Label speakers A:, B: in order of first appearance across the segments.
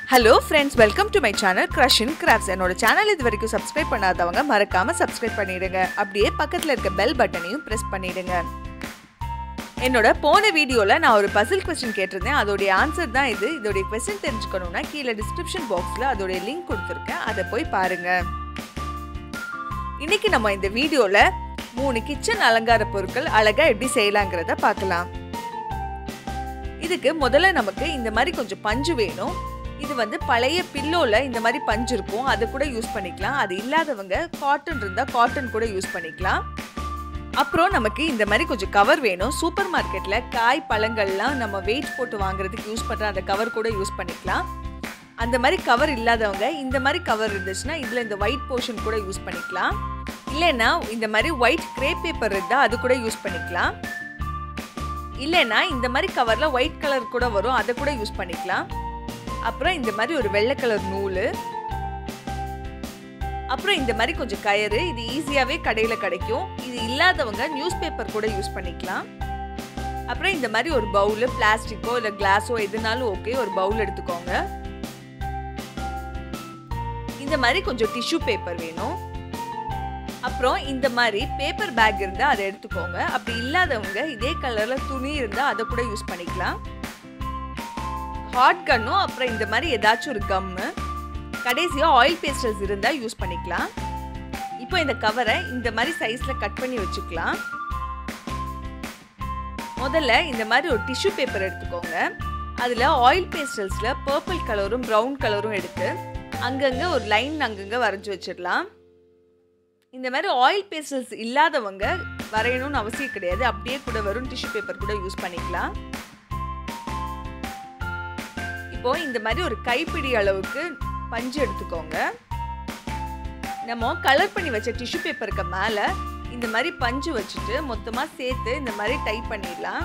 A: hello friends welcome to my channel creation crafts என்னோட channel இது வரைக்கும் சப்ஸ்கிரைப் பண்ணாதவங்க மறக்காம சப்ஸ்கிரைப் பண்ணிடுங்க அப்படியே பக்கத்தில் இருக்க பெல் பட்டனையும் ப்ரெஸ் பண்ணிடுங்க என்னோட போன வீடியோவில் நான் ஒரு பசில் கொஸ்டின் கேட்டிருந்தேன் அதோடைய ஆன்சர் தான் இது இதோடைய கொஸ்டின் தெரிஞ்சுக்கணும்னா கீழே டிஸ்கிரிப்ஷன் பாக்ஸில் அதோடைய லிங்க் கொடுத்துருக்கேன் அதை போய் பாருங்க இன்னைக்கு நம்ம இந்த வீடியோவில் மூணு கிச்சன் அலங்கார பொருட்கள் அழகாக எப்படி செய்யலாங்கிறத பார்க்கலாம் இதுக்கு முதல்ல நமக்கு இந்த மாதிரி கொஞ்சம் பஞ்சு வேணும் இது வந்து பழைய பில்லோவில் இந்த மாதிரி பஞ்சு இருக்கும் அதை கூட யூஸ் பண்ணிக்கலாம் அது இல்லாதவங்க காட்டன் இருந்தால் காட்டன் கூட யூஸ் பண்ணிக்கலாம் அப்புறம் நமக்கு இந்த மாதிரி கொஞ்சம் கவர் வேணும் சூப்பர் மார்க்கெட்டில் காய் பழங்கள்லாம் நம்ம வெயிட் போட்டு வாங்குறதுக்கு யூஸ் பண்ணுற அந்த கவர் கூட யூஸ் பண்ணிக்கலாம் அந்த மாதிரி கவர் இல்லாதவங்க இந்த மாதிரி கவர் இருந்துச்சுன்னா இதில் இந்த ஒயிட் போர்ஷன் கூட யூஸ் பண்ணிக்கலாம் இல்லைன்னா இந்த மாதிரி ஒயிட் கிரே பேப்பர் இருந்தால் அது கூட யூஸ் பண்ணிக்கலாம் இல்லைன்னா இந்த மாதிரி கவரில் ஒயிட் கலர் கூட வரும் அதை கூட யூஸ் பண்ணிக்கலாம் அப்புறம் இந்த மாதிரி ஒரு வெள்ளை கலர் நூல் அப்புறம் இந்த மாதிரி கொஞ்சம் கயிறு இது ஈஸியாகவே கடையில் கிடைக்கும் இது இல்லாதவங்க நியூஸ் பேப்பர் கூட யூஸ் பண்ணிக்கலாம் அப்புறம் இந்த மாதிரி ஒரு பவுலு பிளாஸ்டிக்கோ இல்லை கிளாஸோ எதுனாலும் ஓகே ஒரு பவுல் எடுத்துக்கோங்க இந்த மாதிரி கொஞ்சம் டிஷ்யூ பேப்பர் வேணும் அப்புறம் இந்த மாதிரி பேப்பர் பேக் இருந்தால் அதை எடுத்துக்கோங்க அப்படி இல்லாதவங்க இதே கலரில் துணி இருந்தால் அதை கூட யூஸ் பண்ணிக்கலாம் ஹாட் கன்னும் அப்புறம் இந்த மாதிரி ஏதாச்சும் ஒரு கம்மு கடைசியாக ஆயில் பேஸ்டல்ஸ் இருந்தால் யூஸ் பண்ணிக்கலாம் இப்போ இந்த கவரை இந்த மாதிரி சைஸில் கட் பண்ணி வச்சுக்கலாம் முதல்ல இந்த மாதிரி ஒரு டிஷ்யூ பேப்பர் எடுத்துக்கோங்க அதில் ஆயில் பேஸ்டல்ஸில் பர்பிள் கலரும் ப்ரௌன் கலரும் எடுத்து அங்கங்கே ஒரு லைன் அங்கங்கே வரைஞ்சி வச்சிடலாம் இந்த மாதிரி ஆயில் பேஸ்டல்ஸ் இல்லாதவங்க வரையணும்னு அவசியம் கிடையாது அப்படியே கூட வரும் டிஷ்யூ பேப்பர் கூட யூஸ் பண்ணிக்கலாம் இப்போ இந்த மாதிரி ஒரு கைப்பிடி அளவுக்கு பஞ்சு எடுத்துக்கோங்க நம்ம கலர் பண்ணி வச்ச டிஷ்யூ பேப்பருக்கு மேலே இந்த மாதிரி பஞ்சு வச்சுட்டு மொத்தமாக சேர்த்து இந்த மாதிரி டைப் பண்ணிடலாம்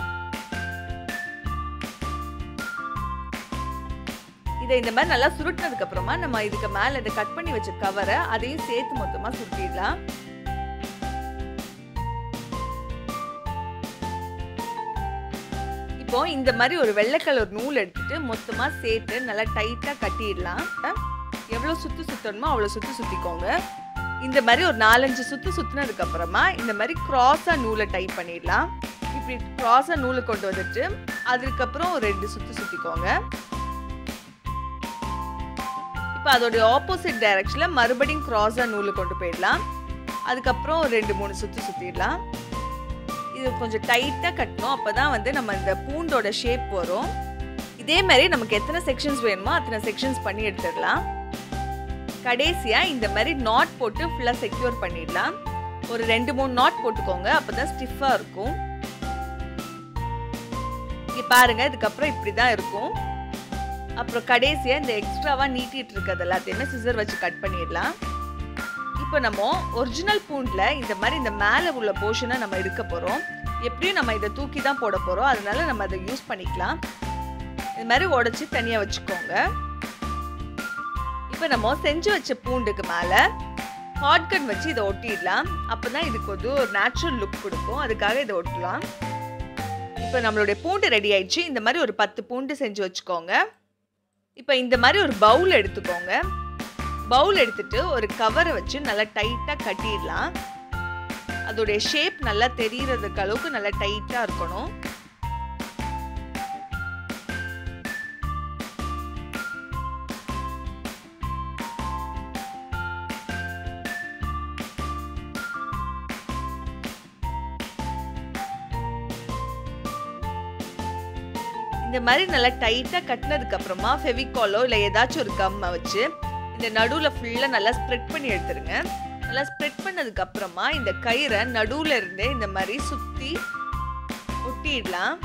A: இதை இந்த மாதிரி நல்லா சுருட்டினதுக்கு அப்புறமா நம்ம இதுக்கு மேலே இதை கட் பண்ணி வச்ச கவரை அதையும் சேர்த்து மொத்தமாக சுருட்டிடலாம் இப்போ இந்த மாதிரி ஒரு வெள்ளை கலர் நூல் எடுத்துட்டு மொத்தமாக சேர்த்து நல்லா டைட்டாக கட்டிடலாம் எவ்வளோ சுற்று சுற்றணுமோ அவ்வளோ சுற்றி சுற்றிக்கோங்க இந்த மாதிரி ஒரு நாலஞ்சு சுற்று சுற்றினதுக்கு அப்புறமா இந்த மாதிரி க்ராஸாக நூலை டைப் பண்ணிடலாம் இப்படி க்ராஸாக நூலை கொண்டு வந்துட்டு அதுக்கப்புறம் ஒரு ரெண்டு சுற்று சுற்றிக்கோங்க இப்போ அதோடைய ஆப்போசிட் டைரக்ஷனில் மறுபடியும் க்ராஸாக நூலை கொண்டு போயிடலாம் அதுக்கப்புறம் ஒரு ரெண்டு மூணு சுற்றி சுற்றிடலாம் இது கொஞ்சம் டைட்டாக கட்டணும் அப்போ தான் வந்து நம்ம இந்த பூண்டோட ஷேப் வரும் இதே மாதிரி நமக்கு எத்தனை செக்ஷன்ஸ் வேணுமோ அத்தனை செக்ஷன்ஸ் பண்ணி எடுத்துடலாம் கடைசியாக இந்த மாதிரி நாட் போட்டு ஃபுல்லாக செக்யூர் பண்ணிடலாம் ஒரு ரெண்டு மூணு நாட் போட்டுக்கோங்க அப்போ தான் ஸ்டிஃபாக இருக்கும் இங்கே பாருங்கள் இதுக்கப்புறம் இப்படி தான் இருக்கும் அப்புறம் கடைசியாக இந்த எக்ஸ்ட்ராவாக நீட்டிகிட்டு இருக்கிறது எல்லாத்தையுமே சிசர் வச்சு கட் பண்ணிடலாம் இப்போ நம்ம ஒரிஜினல் பூண்டில் இந்த மாதிரி இந்த மேலே உள்ள போர்ஷனை நம்ம எடுக்க போகிறோம் எப்படியும் நம்ம இதை தூக்கி தான் போட போகிறோம் அதனால நம்ம அதை யூஸ் பண்ணிக்கலாம் இது மாதிரி உடச்சி தனியாக வச்சுக்கோங்க இப்போ நம்ம செஞ்சு வச்ச பூண்டுக்கு மேலே ஹாட்கன் வச்சு இதை ஒட்டிடலாம் அப்போ தான் இதுக்கு வந்து ஒரு நேச்சுரல் லுக் கொடுக்கும் அதுக்காக இதை ஒட்டலாம் இப்போ நம்மளுடைய பூண்டு ரெடி ஆயிடுச்சு இந்த மாதிரி ஒரு பத்து பூண்டு செஞ்சு வச்சுக்கோங்க இப்போ இந்த மாதிரி ஒரு பவுல் எடுத்துக்கோங்க பவுல் எடுத்துட்டு ஒரு கவரை வச்சு நல்லா டைட்டாக கட்டிடலாம் அதோடைய ஷேப் நல்லா தெரியறதுக்கு அளவுக்கு நல்லா டைட்டாக இருக்கணும் இந்த மாதிரி நல்லா டைட்டாக கட்டினதுக்கு அப்புறமா ஃபெவிகாலோ இல்லை ஏதாச்சும் ஒரு கம்மை வச்சு இந்த நடுவில் ஃபுல்லாக நல்லா ஸ்ப்ரெட் பண்ணி எடுத்துருங்க நல்லா ஸ்ப்ரெட் பண்ணதுக்கு அப்புறமா இந்த கயிறை நடுவில் இருந்தே இந்த மாதிரி சுற்றி ஒட்டிடலாம்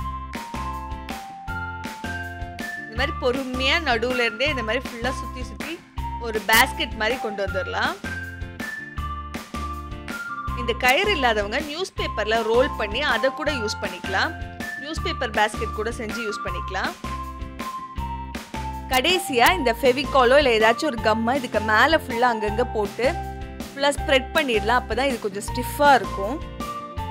A: இந்த மாதிரி பொறுமையாக நடுவில் இருந்தே இந்த மாதிரி ஃபுல்லாக சுற்றி சுற்றி ஒரு பேஸ்கெட் மாதிரி கொண்டு வந்துடலாம் இந்த கயிறு இல்லாதவங்க நியூஸ் பேப்பரில் ரோல் பண்ணி அதை கூட யூஸ் பண்ணிக்கலாம் நியூஸ் பேப்பர் பேஸ்கெட் கூட செஞ்சு யூஸ் பண்ணிக்கலாம் கடைசியாக இந்த ஃபெவிகாலோ இல்லை ஏதாச்சும் ஒரு கம்மை இதுக்கு மேலே ஃபுல்லாக அங்கங்கே போட்டு ஃபுல்லாக ஸ்ப்ரெட் பண்ணிடலாம் அப்போ தான் இது கொஞ்சம் ஸ்டிஃபாக இருக்கும்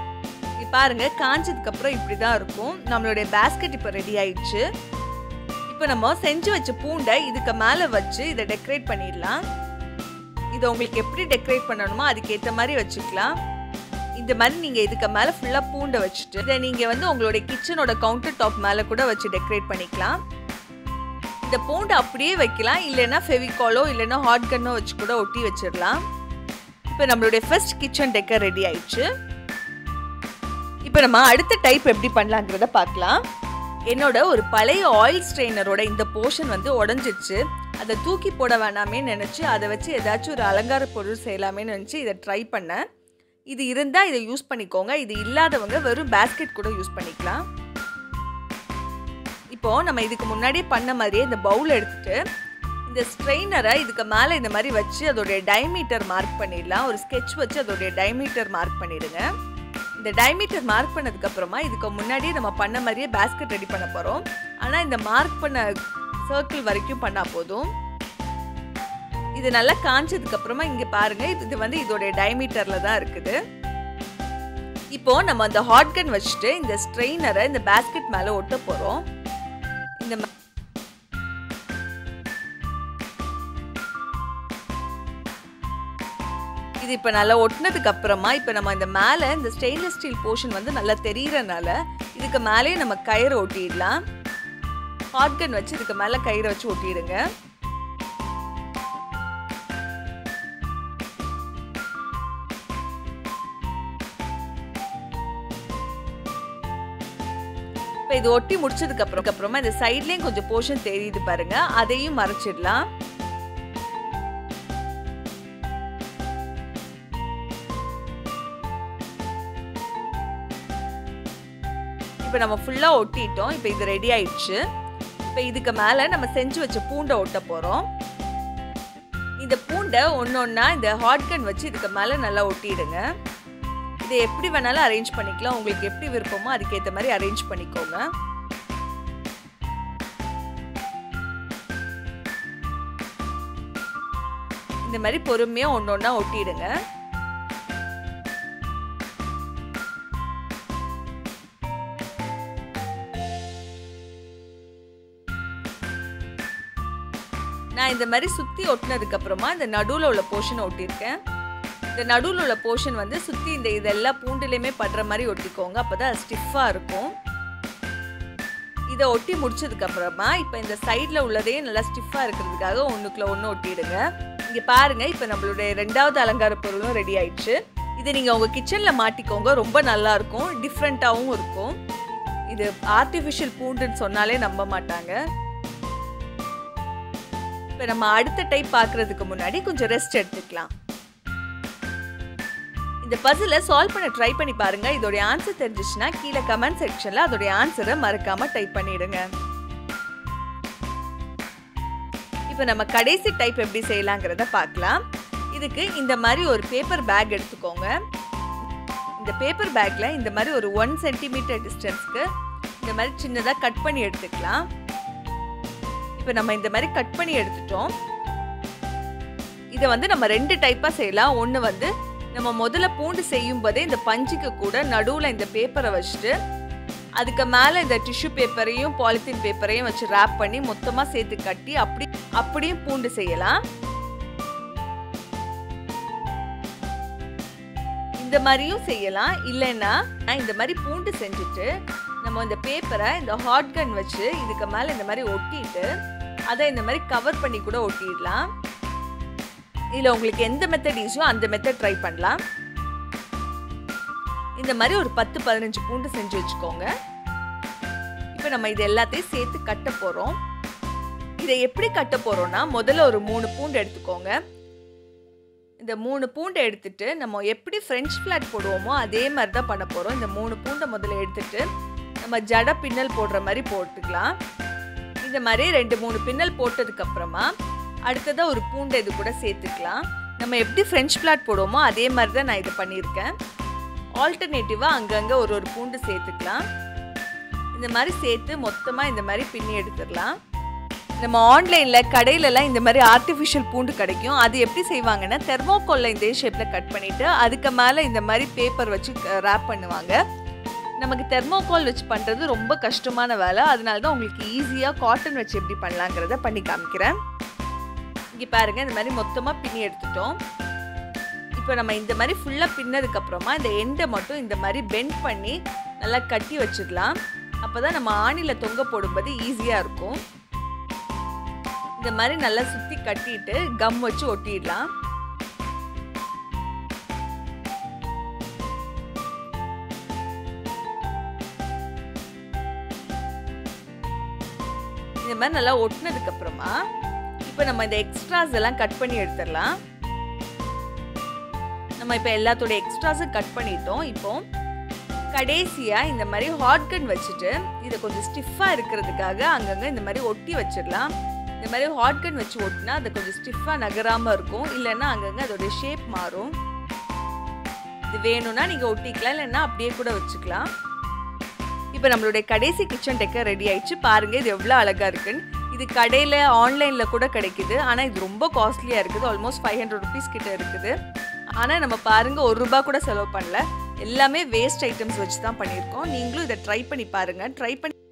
A: பாருங்க காஞ்சதுக்கப்புறம் இப்படி தான் இருக்கும் நம்மளுடைய பேஸ்கெட் இப்போ ரெடி ஆயிடுச்சு இப்போ இப்போ நம்ம செஞ்சு வச்ச பூண்டை இதுக்கு மேலே வச்சு இதை டெக்கரேட் பண்ணிடலாம் இதை உங்களுக்கு எப்படி டெக்கரேட் பண்ணணுமோ அதுக்கேற்ற மாதிரி வச்சுக்கலாம் இந்த மாதிரி நீங்கள் இதுக்கு மேலே ஃபுல்லாக பூண்டை வச்சுட்டு இதை நீங்கள் வந்து உங்களுடைய கிச்சனோட கவுண்டர் டாப் மேலே கூட வச்சு டெக்கரேட் பண்ணிக்கலாம் இந்த பூண்டை அப்படியே வைக்கலாம் இல்லைன்னா ஃபெவிகாலோ இல்லைன்னா ஹாட் கன்னோ வச்சு கூட ஒட்டி வச்சிடலாம் இப்போ நம்மளுடைய ஃபர்ஸ்ட் கிச்சன் டெக்கர் ரெடி ஆயிடுச்சு இப்போ நம்ம அடுத்த டைப் எப்படி பண்ணலாங்கிறத பார்க்கலாம் என்னோட ஒரு பழைய ஆயில் ஸ்ட்ரெயினரோட இந்த போர்ஷன் வந்து உடஞ்சிருச்சு அதை தூக்கி போட வேணாமே நினச்சி அதை வச்சு ஏதாச்சும் ஒரு அலங்கார பொருள் செய்யலாமேன்னு நினச்சி இதை ட்ரை பண்ணேன் இது இருந்தால் இதை யூஸ் பண்ணிக்கோங்க இது இல்லாதவங்க வெறும் பேஸ்கெட் கூட யூஸ் பண்ணிக்கலாம் இப்போ நம்ம இதுக்கு முன்னாடியே பண்ண மாதிரியே இந்த பவுல் எடுத்துட்டு இந்த ஸ்ட்ரெயினரை இதுக்கு மேலே இந்த மாதிரி வச்சு அதோடைய டைமீட்டர் மார்க் பண்ணிடலாம் ஒரு ஸ்கெட்ச் வச்சு அதோடைய டைமீட்டர் மார்க் பண்ணிடுங்க இந்த டைமீட்டர் மார்க் பண்ணதுக்கு அப்புறமா இதுக்கு முன்னாடியே நம்ம பண்ண மாதிரியே பேஸ்கெட் ரெடி பண்ண போகிறோம் ஆனால் இந்த மார்க் பண்ண சர்க்கிள் வரைக்கும் பண்ணால் போதும் இது நல்லா காஞ்சதுக்கு அப்புறமா இங்கே பாருங்க இது வந்து இதோடைய டைமீட்டரில் தான் இருக்குது இப்போ நம்ம அந்த ஹாட் கன் வச்சுட்டு இந்த ஸ்ட்ரெயினரை இந்த பேஸ்கெட் மேலே ஒட்ட போகிறோம் இந்த இது இப்போ நல்லா ஒட்டினதுக்கு அப்புறமா இப்போ நம்ம இந்த மேலே இந்த ஸ்டெயின்லெஸ் ஸ்டீல் போர்ஷன் வந்து நல்லா தெரியறனால இதுக்கு மேலேயே நம்ம கயிறு ஒட்டிடலாம் ஹாட் கன் வச்சு இதுக்கு மேலே கயிறை வச்சு ஒட்டிடுங்க இப்போ இது ஒட்டி முடிச்சதுக்கு அப்புறம் அப்புறமா இந்த சைட்லேயும் கொஞ்சம் போர்ஷன் தெரியுது பாருங்க அதையும் மறைச்சிடலாம் இப்போ நம்ம ஃபுல்லாக ஒட்டிட்டோம் இப்போ இது ரெடி ஆயிடுச்சு இப்போ இதுக்கு மேலே நம்ம செஞ்சு வச்ச பூண்டை ஒட்ட போகிறோம் இந்த பூண்டை ஒன்று ஒன்றா இந்த ஹாட் கன் வச்சு இதுக்கு மேலே நல்லா ஒட்டிடுங்க இதை எப்படி வேணாலும் அரேஞ்ச் பண்ணிக்கலாம் உங்களுக்கு எப்படி விருப்பமோ அதுக்கேற்ற மாதிரி அரேஞ்ச் பண்ணிக்கோங்க இந்த மாதிரி பொறுமையாக ஒன்று ஒன்றா ஒட்டிடுங்க நான் இந்த மாதிரி சுற்றி ஒட்டினதுக்கு அப்புறமா இந்த நடுவில் உள்ள போர்ஷனை ஒட்டியிருக்கேன் இந்த நடுவில் உள்ள போர்ஷன் வந்து சுற்றி இந்த இதெல்லாம் பூண்டுலேயுமே படுற மாதிரி ஒட்டிக்கோங்க அப்போ தான் ஸ்டிஃபாக இருக்கும் இதை ஒட்டி முடிச்சதுக்கு அப்புறமா இப்போ இந்த சைடில் உள்ளதையும் நல்லா ஸ்டிஃபாக இருக்கிறதுக்காக ஒன்றுக்குள்ள ஒன்று ஒட்டிடுங்க இங்கே பாருங்க இப்போ நம்மளுடைய ரெண்டாவது அலங்கார பொருளும் ரெடி ஆயிடுச்சு இதை நீங்கள் உங்கள் கிச்சனில் மாட்டிக்கோங்க ரொம்ப நல்லா இருக்கும் டிஃப்ரெண்ட்டாகவும் இருக்கும் இது ஆர்டிஃபிஷியல் பூண்டுன்னு சொன்னாலே நம்ப மாட்டாங்க இப்போ நம்ம அடுத்த டைப் பார்க்குறதுக்கு முன்னாடி கொஞ்சம் ரெஸ்ட் எடுத்துக்கலாம் இந்த பசிலை சால்வ் பண்ண ட்ரை பண்ணி பாருங்க இதோடைய ஆன்சர் தெரிஞ்சிச்சுன்னா கீழே கமெண்ட் செக்ஷன்ல அதோடைய ஆன்சரை மறக்காம டைப் பண்ணிடுங்க இப்போ நம்ம கடைசி டைப் எப்படி செய்யலாங்கிறத பார்க்கலாம் இதுக்கு இந்த மாதிரி ஒரு பேப்பர் பேக் எடுத்துக்கோங்க இந்த பேப்பர் பேக்கில் இந்த மாதிரி ஒரு ஒன் சென்டிமீட்டர் டிஸ்டன்ஸ்க்கு இந்த மாதிரி சின்னதாக கட் பண்ணி எடுத்துக்கலாம் இப்போ நம்ம இந்த மாதிரி கட் பண்ணி எடுத்துட்டோம் இதை வந்து நம்ம ரெண்டு டைப்பாக செய்யலாம் ஒன்று வந்து நம்ம முதல்ல பூண்டு செய்யும் போதே இந்த பஞ்சுக்கு கூட நடுவில் இந்த பேப்பரை வச்சுட்டு அதுக்கு மேலே இந்த டிஷ்யூ பேப்பரையும் பாலித்தீன் பேப்பரையும் வச்சு ரேப் பண்ணி மொத்தமாக சேர்த்து கட்டி அப்படி அப்படியும் பூண்டு செய்யலாம் இந்த மாதிரியும் செய்யலாம் இல்லைன்னா நான் இந்த மாதிரி பூண்டு செஞ்சுட்டு நம்ம இந்த பேப்பரை இந்த ஹாட் கன் வச்சு இதுக்கு மேலே இந்த மாதிரி ஒட்டிட்டு அதை இந்த மாதிரி கவர் பண்ணி கூட ஒட்டிடலாம் இதில் உங்களுக்கு எந்த மெத்தட் ஈஸியோ அந்த மெத்தட் ட்ரை பண்ணலாம் இந்த மாதிரி ஒரு பத்து பதினஞ்சு பூண்டு செஞ்சு வச்சுக்கோங்க இப்போ நம்ம இது எல்லாத்தையும் சேர்த்து கட்ட போகிறோம் இதை எப்படி கட்ட போகிறோம்னா முதல்ல ஒரு மூணு பூண்டு எடுத்துக்கோங்க இந்த மூணு பூண்டை எடுத்துட்டு நம்ம எப்படி ஃப்ரெஞ்ச் ஃப்ளாட் போடுவோமோ அதே மாதிரி தான் பண்ண போகிறோம் இந்த மூணு பூண்டை முதல்ல எடுத்துட்டு நம்ம ஜட பின்னல் போடுற மாதிரி போட்டுக்கலாம் இந்த மாதிரி ரெண்டு மூணு பின்னல் போட்டதுக்கு அப்புறமா அடுத்ததாக ஒரு பூண்டை இது கூட சேர்த்துக்கலாம் நம்ம எப்படி ஃப்ரெஞ்ச் ஃப்ளாட் போடுவோமோ அதே மாதிரி தான் நான் இது பண்ணியிருக்கேன் ஆல்டர்னேட்டிவாக அங்கங்கே ஒரு ஒரு பூண்டு சேர்த்துக்கலாம் இந்த மாதிரி சேர்த்து மொத்தமாக இந்த மாதிரி பின்னி எடுத்துடலாம் நம்ம ஆன்லைனில் கடையிலலாம் இந்த மாதிரி ஆர்டிஃபிஷியல் பூண்டு கிடைக்கும் அது எப்படி செய்வாங்கன்னா தெர்மோகோலில் இதே ஷேப்பில் கட் பண்ணிவிட்டு அதுக்கு மேலே இந்த மாதிரி பேப்பர் வச்சு ரேப் பண்ணுவாங்க நமக்கு தெர்மோகால் வச்சு பண்ணுறது ரொம்ப கஷ்டமான வேலை அதனால தான் உங்களுக்கு ஈஸியாக காட்டன் வச்சு எப்படி பண்ணலாங்கிறத பண்ணி காமிக்கிறேன் இங்கே பாருங்கள் இந்த மாதிரி மொத்தமாக பின்னி எடுத்துட்டோம் இப்போ நம்ம இந்த மாதிரி ஃபுல்லாக பின்னதுக்கப்புறமா இந்த எண்டை மட்டும் இந்த மாதிரி பெண்ட் பண்ணி நல்லா கட்டி வச்சிடலாம் அப்போ தான் நம்ம ஆணியில் தொங்க போடும்போது ஈஸியாக இருக்கும் இந்த மாதிரி நல்லா சுற்றி கட்டிட்டு கம் வச்சு ஒட்டிடலாம் இந்த மாதிரி நல்லா ஒட்டினதுக்கு அப்புறமா இப்போ நம்ம இந்த எக்ஸ்ட்ராஸ் எல்லாம் கட் பண்ணி எடுத்துடலாம் நம்ம இப்போ எல்லாத்தோட எக்ஸ்ட்ராஸும் கட் பண்ணிட்டோம் இப்போ கடைசியாக இந்த மாதிரி ஹாட் கன் வச்சுட்டு இதை கொஞ்சம் ஸ்டிஃபாக இருக்கிறதுக்காக அங்கங்கே இந்த மாதிரி ஒட்டி வச்சிடலாம் இந்த மாதிரி ஹாட் கன் வச்சு ஒட்டினா அது கொஞ்சம் ஸ்டிஃபாக நகராமல் இருக்கும் இல்லைன்னா அங்கங்கே அதோட ஷேப் மாறும் இது வேணும்னா நீங்கள் ஒட்டிக்கலாம் இல்லைன்னா அப்படியே கூட வச்சுக்கலாம் இப்போ நம்மளுடைய கடைசி கிச்சன் டெக்கர் ரெடி ஆயிடுச்சு பாருங்க இது எவ்வளோ அழகாக இருக்குன்னு இது கடையில் ஆன்லைனில் கூட கிடைக்குது ஆனால் இது ரொம்ப காஸ்ட்லியாக இருக்குது ஆல்மோஸ்ட் ஃபைவ் ஹண்ட்ரட் ருபீஸ் கிட்ட இருக்குது ஆனால் நம்ம பாருங்கள் ஒரு ரூபா கூட செலவு பண்ணல எல்லாமே வேஸ்ட் ஐட்டம்ஸ் வச்சு தான் பண்ணியிருக்கோம் நீங்களும் இதை ட்ரை பண்ணி பாருங்கள் ட்ரை பண்ணி